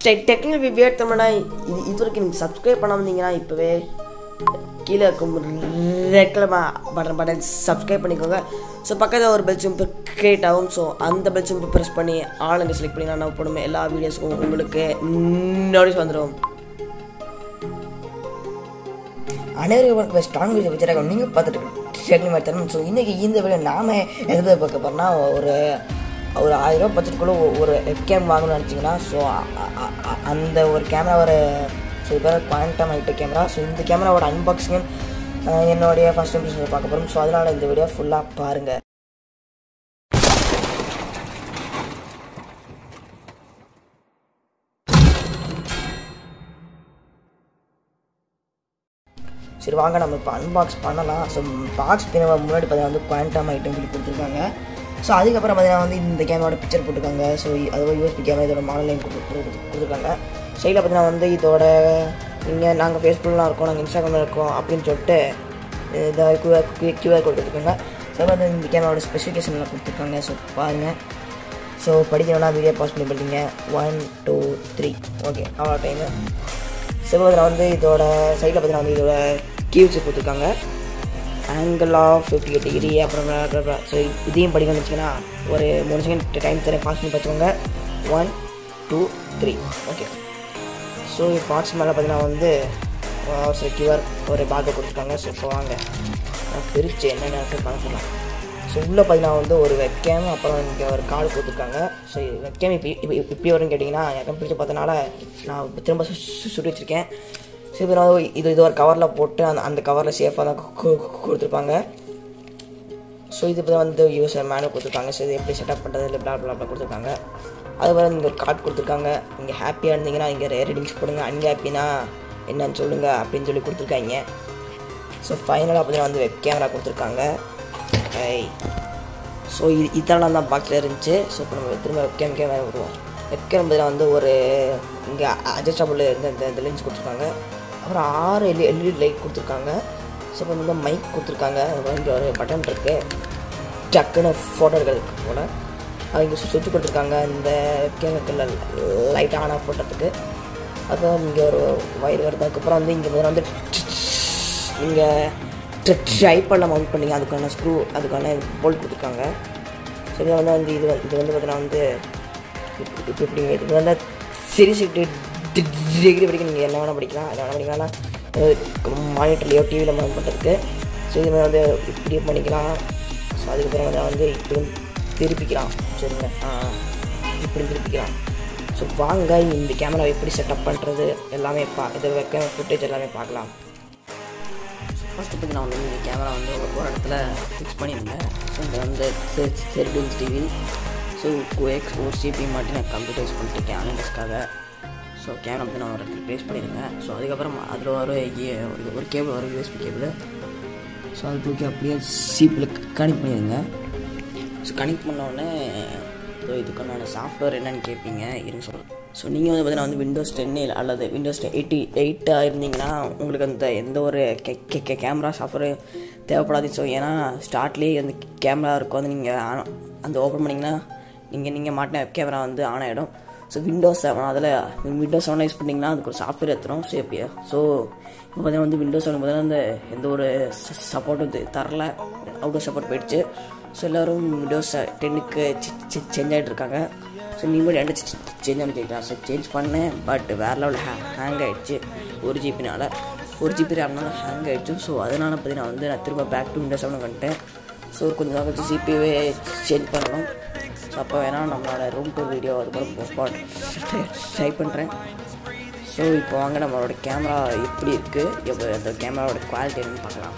tech technical review எடுத்தோம்னா இது இது வரைக்கும் நீங்கள் சப்ஸ்கிரைப் பண்ண வந்தீங்கன்னா இப்போவே கீழே இருக்கும் red colour button button subscribe பண்ணிக்கோங்க ஸோ பக்கத்தில் ஒரு பெல் சிம்பு கிரியேட் ஆகும் ஸோ அந்த பெல் சிம்பு ப்ரெஸ் பண்ணி ஆளுங்க செலக்ட் பண்ணி நான் போடுமே எல்லா வீடியோஸுக்கும் உங்களுக்கு நோட்டீஸ் வந்துடும் அனைவருக்கும் ஸ்ட்ராங் வீடியோ வச்சுருக்காங்க நீங்கள் பார்த்துட்டு டெக்னிக் மாதிரி தரணும் ஸோ இன்றைக்கி இந்த வீடியோ நாம எதை பார்க்க போகிறோம்னா ஒரு ஒரு ஆயிரம் ரூபா பட்ஜெட்டுக்குள்ளே ஒரு கேம் வாங்கணும்னு நினச்சிங்கன்னா ஸோ அந்த ஒரு கேமரா ஒரு ஸோ இப்போ குவான்டம் ஐட்ட கேமரா ஸோ இந்த கேமராவோட அன்பாக்சிங் என்னுடைய ஃபஸ்ட் இம்ப்ரெஷன் பார்க்க போகிறோம் ஸோ அதனால் இந்த வீடியோ ஃபுல்லாக பாருங்கள் சரி வாங்க நம்ம இப்போ அன்பாக்ஸ் பண்ணலாம் ஸோ பாக்ஸ் பின்ன முன்னாடி பார்த்தீங்கன்னா வந்து குவான்டம் ஐட்டம் சொல்லி கொடுத்துருக்காங்க ஸோ அதுக்கப்புறம் பார்த்தீங்கன்னா வந்து இந்த கேமராவோட பிக்சர் போட்டிருக்காங்க ஸோ அதுவும் யூஎஸ்பி கேமரா இதோட மாடல் லைன் கொடுத்துருக்காங்க சைடில் பார்த்தீங்கன்னா வந்து இதோட நீங்கள் நாங்கள் ஃபேஸ்புக்கெலாம் இருக்கோம் நாங்கள் இன்ஸ்டாகிராமில் இருக்கோம் அப்படின்னு சொல்லிட்டு இதை கியூஆர் கியூஆர் கொடுத்துருக்காங்க ஸோ வந்து இந்த கேமராவோட ஸ்பெசிஃபிகேஷன்லாம் கொடுத்துருக்காங்க ஸோ பாருங்கள் ஸோ படிக்கணும்னா வீடியோ பாஸ் பண்ணி படிங்க ஒன் டூ த்ரீ ஓகே அவ்வளோ டைமு சிவபதில் வந்து இதோட சைடில் பார்த்தீங்கன்னா வந்து இதோட கீவ்ஸ் கொடுத்துருக்காங்க angle of fifty eight degree அப்புறம் ஸோ இதையும் படிக்கணும்னு வச்சிங்கன்னா ஒரு மூணு செகண்ட் டைம் தரேன் பாஸ் பண்ணி பார்த்துக்கோங்க one two three okay so box மேலே பார்த்தீங்கன்னா வந்து ஒரு கியூஆர் ஒரு பேக்கை கொடுத்துருக்காங்க ஸோ இப்போ வாங்க நான் பிரித்து என்னென்ன பார்க்க சொல்லலாம் ஸோ உள்ளே பார்த்தீங்கன்னா வந்து ஒரு வெப்கேம் அப்புறம் இங்கே ஒரு கார்டு கொடுத்துருக்காங்க ஸோ வெப்கேம் இப்போ இப்போ இப்படி வரும்னு கேட்டிங்கன்னா எனக்கு பிடிச்சி பார்த்தனால நான் திரும்ப சுட்டி வச்சுருக்கேன் ஸோ இப்போ நான் இது இது ஒரு கவரில் போட்டு அந்த அந்த கவரில் சேஃபாக தான் கொடுத்துருப்பாங்க ஸோ இது இப்போ வந்து யூஸர் மேனுவல் கொடுத்துருக்காங்க ஸோ இது எப்படி செட்டப் பண்ணுறது இல்லை பிளா பிளா கொடுத்துருக்காங்க அதுபோல் இங்கே ஒரு கார்டு கொடுத்துருக்காங்க நீங்கள் ஹாப்பியாக இருந்தீங்கன்னா இங்கே ரேட்டிங்ஸ் போடுங்க அன்ஹாப்பினா என்னன்னு சொல்லுங்கள் அப்படின்னு சொல்லி கொடுத்துருக்காங்க ஸோ ஃபைனலாக பார்த்தீங்கன்னா வந்து வெப் கேமரா கொடுத்துருக்காங்க ஐ ஸோ இது இதெல்லாம் தான் பாக்ஸில் இருந்துச்சு ஸோ இப்போ நம்ம திரும்ப வெப்கேம் கேமரா வருவோம் வெப்கேம் பதில் வந்து ஒரு இங்கே அட்ஜஸ்டபுள் இந்த இந்த லென்ஸ் கொடுத்துருக்காங்க அப்புறம் ஆறு எல்இ எல்இடி லைட் கொடுத்துருக்காங்க ஸோ இப்போ வந்து மைக் கொடுத்துருக்காங்க அப்புறம் இங்கே ஒரு பட்டன் இருக்குது டக்குன்னு ஃபோட்டோ எடுக்கிறதுக்கு போல் அது இங்கே சுவிட்ச் கொடுத்துருக்காங்க இந்த வெப்கேமுக்கு லைட் ஆன் ஆஃப் பண்ணுறதுக்கு அப்புறம் இங்கே ஒரு வயர் வருது அதுக்கப்புறம் வந்து இங்கே வந்து இங்கே ட்ரைப்படில் மவுண்ட் பண்ணிங்க அதுக்கான ஸ்க்ரூ அதுக்கான போல்ட் கொடுத்துருக்காங்க ஸோ இதில் வந்து வந்து இது இது வந்து பார்த்தீங்கன்னா வந்து இப்போ இப்படி இது வந்து சீரியஸ் டிகிரி படிக்க நீங்கள் என்ன வேணால் படிக்கலாம் என்ன வேணால் படிக்கலாம்னா மானிட்டர்லையோ டிவியில் மவுண்ட் பண்ணுறதுக்கு ஸோ இது மாதிரி வந்து இப்படி பண்ணிக்கலாம் ஸோ அதுக்கப்புறம் வந்து வந்து இப்படி திருப்பிக்கலாம் சரிங்க இப்படி திருப்பிக்கலாம் ஸோ வாங்க இந்த கேமரா எப்படி செட்டப் பண்ணுறது எல்லாமே பா இதை வைக்க ஃபுட்டேஜ் எல்லாமே பார்க்கலாம் ஃபஸ்ட்டு பற்றி நான் வந்து இந்த கேமரா வந்து ஒரு இடத்துல ஃபிக்ஸ் பண்ணியிருந்தேன் ஸோ இங்கே வந்து செரிடின்ஸ் டிவி ஸோ கோஎக்ஸ் ஒரு சிபி மட்டும் நான் கம்ப்யூட்டர் யூஸ் பண்ணிட்டுருக்கேன் ஆன்லைன்ஸ்க்காக ஸோ கேமரா வந்து நான் ஒரு இடத்துல ப்ளேஸ் பண்ணியிருந்தேன் ஸோ அதுக்கப்புறம் அதில் ஒரு ஒரு கேபிள் வரும் யூஎஸ்பி கேபிள் ஸோ அது தூக்கி அப்படியே சிபியில் கனெக்ட் பண்ணிடுங்க ஸோ கனெக்ட் பண்ணோடனே ஸோ இதுக்கான சாஃப்ட்வேர் என்னென்னு கேட்பீங்க இருங்க சொல்கிறேன் ஸோ நீங்கள் வந்து பார்த்தீங்கன்னா வந்து விண்டோஸ் டென்னு அல்லது விண்டோஸ் எயிட்டி எயிட்டாக இருந்தீங்கன்னா உங்களுக்கு அந்த எந்த ஒரு கே கேமரா சாஃப்ட்வேர் தேவைப்படாது ஸோ ஏன்னா ஸ்டார்ட்லேயே அந்த கேமரா இருக்கும் வந்து நீங்கள் அந்த ஓப்பன் பண்ணிங்கன்னா நீங்கள் நீங்கள் மாட்டின வெப் கேமரா வந்து ஆன் ஆகிடும் ஸோ விண்டோஸ் செவன் அதில் விண்டோஸ் செவன் யூஸ் பண்ணிங்கன்னா அதுக்கு ஒரு சாஃப்ட்வேர் ஏற்றுறோம் ஸோ எப்படியா ஸோ இப்போ பார்த்தீங்கன்னா வந்து விண்டோஸ் செவன் பார்த்தீங்கன்னா அந்த எந்த ஒரு சப்போர்ட்டும் தரல அவுட்டோர் சப்போர்ட் போயிடுச்சு ஸோ எல்லோரும் விண்டோஸ் டென்னுக்கு சேஞ்ச் ஆகிட்டு இருக்காங்க ஸோ நீங்களும் ரெண்டு சேஞ்ச் பண்ணி கேட்கலாம் ஸோ சேஞ்ச் பண்ணேன் பட் வேறு லெவலில் ஹே ஹேங் ஆகிடுச்சு ஒரு ஜிபினால ஒரு ஜிபி ரேம்னால ஹேங் ஆகிடுச்சு ஸோ அதனால் பார்த்தீங்கன்னா வந்து நான் திரும்ப பேக் டு விண்டோஸ் செவன் வந்துட்டேன் ஸோ ஒரு கொஞ்சம் நாள் கழிச்சு ஜிபிவே சேஞ்ச் பண்ணணும் ஸோ அப்போ வேணால் நம்மளோட ரூம் டூர் வீடியோ அது போல் போஸ்ட் ட்ரை பண்ணுறேன் ஸோ இப்போ வாங்க நம்மளோட கேமரா எப்படி இருக்குது எப்போ அந்த கேமராவோட குவாலிட்டி என்னன்னு பார்க்கலாம்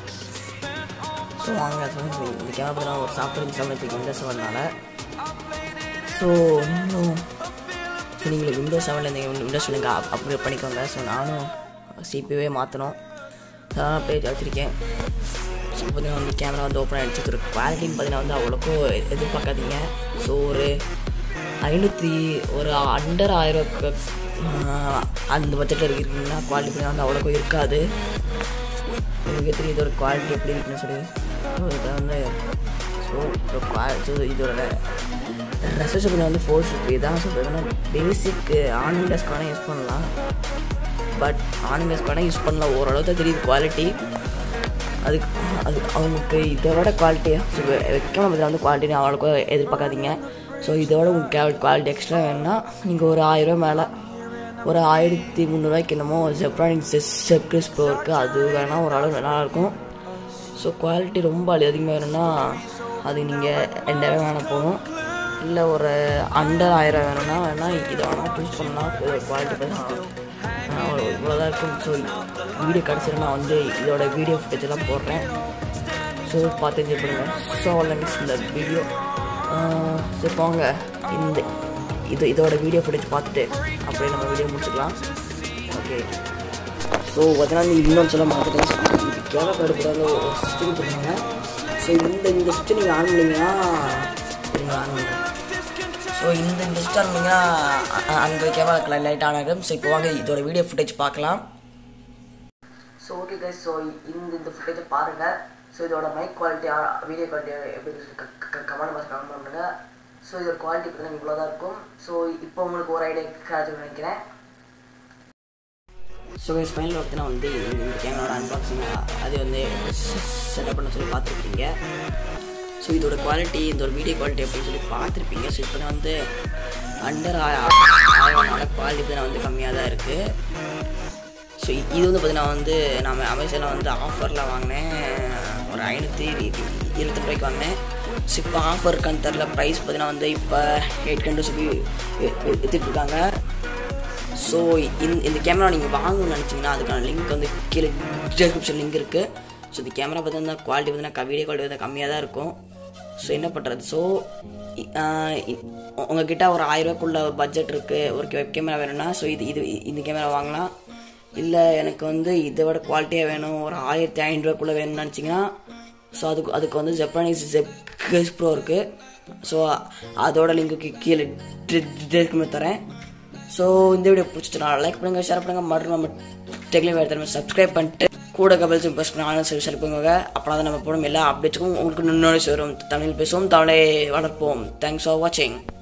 ஸோ வாங்க ஸோ இந்த கேமரா ஒரு சாஃப்ட்வேர் இன்ஸ்டால் பண்ணி விண்டோஸ் செவனால் ஸோ இன்னும் ஸோ நீங்கள் விண்டோஸ் செவனில் இந்த விண்டோஸ் செவனுக்கு அப் அப்கிரேட் பண்ணிக்கோங்க ஸோ நானும் சிபிவே மாற்றணும் அதான் அப்படியே வச்சுருக்கேன் ஸோ பார்த்தீங்கன்னா வந்து கேமரா வந்து ஓப்பன் ஆகிடுச்சு ஒரு குவாலிட்டின்னு பார்த்தீங்கன்னா வந்து அவ்வளோக்கும் எதிர்பார்க்காதீங்க ஸோ ஒரு ஐநூற்றி ஒரு அண்டர் ஆயிரம் அந்த பட்ஜெட்டில் இருக்கீங்கன்னா குவாலிட்டி பார்த்தீங்கன்னா வந்து அவ்வளோக்கும் இருக்காது உங்களுக்கு தெரியும் இதோட குவாலிட்டி எப்படி இருக்குன்னு சொல்லி ஸோ இதை வந்து ஸோ இதோட குவாலிட்டி இதோட ரெசர்வேஷன் வந்து ஃபோர் ஃபிஃப்டி தான் சொல்கிறதுனா பேசிக் ஆன்லைன் டெஸ்க்கான யூஸ் பண்ணலாம் பட் ஆன்லைன் டெஸ்க்கான யூஸ் பண்ணலாம் ஓரளவு தான் தெரியுது குவாலிட்டி அதுக்கு அது அவங்களுக்கு இதை விட குவாலிட்டியாக ஸோ வைக்காம பதில் வந்து குவாலிட்டி அவ்வளோக்கு எதிர்பார்க்காதீங்க ஸோ இதோட உங்களுக்கு குவாலிட்டி எக்ஸ்ட்ரா வேணும்னா நீங்கள் ஒரு ஆயிரரூவா மேலே ஒரு ஆயிரத்தி முந்நூறுவாய்க்கு என்னமோ ஜெப்ரானிக் செப்ரிஸ் ப்ரோ இருக்குது அது வேணால் ஒரு அளவு நல்லாயிருக்கும் ஸோ குவாலிட்டி ரொம்ப அதிகமாக வேணும்னா அது நீங்கள் ரெண்டாயிரம் வேணால் போகும் இல்லை ஒரு அண்டர் ஆயிரம் வேணும்னா வேணால் இதை வேணால் சூஸ் பண்ணலாம் குவாலிட்டி அவ்வளோ இவ்வளோதான் இருக்கும் ஸோ வீடியோ கிடச்சிரு நான் வந்து இதோட வீடியோ ஃபுட்டேஜ் எல்லாம் போடுறேன் ஸோ பார்த்து என்ஜாய் பண்ணுங்கள் ஸோ அவ்வளோ இந்த வீடியோ சரி போங்க இந்த இது இதோட வீடியோ ஃபுட்டேஜ் பார்த்துட்டு அப்படியே நம்ம வீடியோ முடிச்சுக்கலாம் ஓகே ஸோ பார்த்தீங்கன்னா நீ இன்னொன்று சொல்ல மாற்றிட்டேன் இது கேமரா எடுக்கூடாது ஒரு சிஸ்டம் கொடுத்தாங்க ஸோ இந்த இந்த சுவிட்சை நீங்கள் ஆன் பண்ணிங்கன்னா நீங்கள் ஆன் பண்ணுங்க ஸோ இந்த இந்த சுவிட்ச் ஆன் பண்ணிங்கன்னா அ- அந்த கேமரா லைட் ஆன் ஆகிடும் ஸோ இப்போ வாங்க இதோட வீடியோ ஃபுட்டேஜ் பார்க்கலாம் ஸோ ஓகே கைஸ் ஸோ இந்த இந்த ஃபுட்டேஜை பாருங்கள் ஸோ இதோட மைக் குவாலிட்டி வீடியோ குவாலிட்டி எப்படி கமெண்ட் பாக்ஸ் கமெண்ட் பண்ணுங்க ஸோ இதோட குவாலிட்டி பார்த்தீங்கன்னா இவ்வளோ தான் இருக்கும் ஸோ இப்போ உங்களுக்கு ஒரு ஐடியா கிடைச்சுன்னு நினைக்கிறேன் ஸோ கைஸ் ஃபைனல் பார்த்தீங்கன்னா வந்து இந்த இந்த கேமராவோட அன்பாக்சிங் அது வந்து செட்டப் பண்ண சொல்லி பார்த்துருப்பீங்க ஸோ இதோட குவாலிட்டி இதோட வீடியோ குவாலிட்டி அப்படின்னு சொல்லி பார்த்துருப்பீங்க ஸோ இப்போ வந்து அண்டர் ஆயிரம்னால குவாலிட்டி பார்த்தீங்கன்னா வந்து கம்மியாக தான் இருக்குது ஸோ இது வந்து பார்த்தீங்கன்னா வந்து நம்ம அமேசானில் வந்து ஆஃபரில் வாங்கினேன் ஒரு ஐநூற்றி இருபத்தி ரூபாய்க்கு வாங்கினேன் ஸோ இப்போ ஆஃபர் இருக்கான்னு தெரில ப்ரைஸ் பார்த்தீங்கன்னா வந்து இப்போ எயிட் ஹண்ட்ரட் சொல்லி எடுத்துகிட்டு இருக்காங்க ஸோ இந்த இந்த கேமரா நீங்கள் வாங்கணும்னு நினச்சிங்கன்னா அதுக்கான லிங்க் வந்து கீழே டிஸ்கிரிப்ஷன் லிங்க் இருக்குது ஸோ இந்த கேமரா பார்த்தீங்கன்னா குவாலிட்டி பார்த்தீங்கன்னா வீடியோ குவாலிட்டி வந்து கம்மியாக தான் இருக்கும் ஸோ என்ன பண்ணுறது ஸோ உங்ககிட்ட ஒரு ஆயிரரூபாக்குள்ள பட்ஜெட் இருக்குது ஒரு வெப் கேமரா வேணும்னா ஸோ இது இது இந்த கேமரா வாங்கலாம் இல்லை எனக்கு வந்து இதை விட குவாலிட்டியாக வேணும் ஒரு ஆயிரத்தி ஐநூறுரூவாக்குள்ளே வேணும்னு நினச்சிங்கன்னா ஸோ அதுக்கு அதுக்கு வந்து ஜப்பானீஸ் ஜெப் ப்ரோ இருக்குது ஸோ அதோட லிங்க்கு கீழே டிஸ்கிரிப்ஷன் தரேன் ஸோ இந்த வீடியோ பிடிச்சிட்டு நான் லைக் பண்ணுங்கள் ஷேர் பண்ணுங்கள் மற்றும் நம்ம டெக்னிக் வேறு தரமே சப்ஸ்கிரைப் பண்ணிட்டு கூட கபல் ப்ரெஸ் பண்ணி ஆன்லைன் சர்வீஸ் பண்ணுங்க அப்போ தான் நம்ம போடும் எல்லா அப்டேட்ஸுக்கும் உங்களுக்கு நோட்டீஸ் வரும் தமிழ் பேசுவோம் தமிழை வளர்ப்போம் தேங்க்ஸ் ஃபார் வாட்சிங்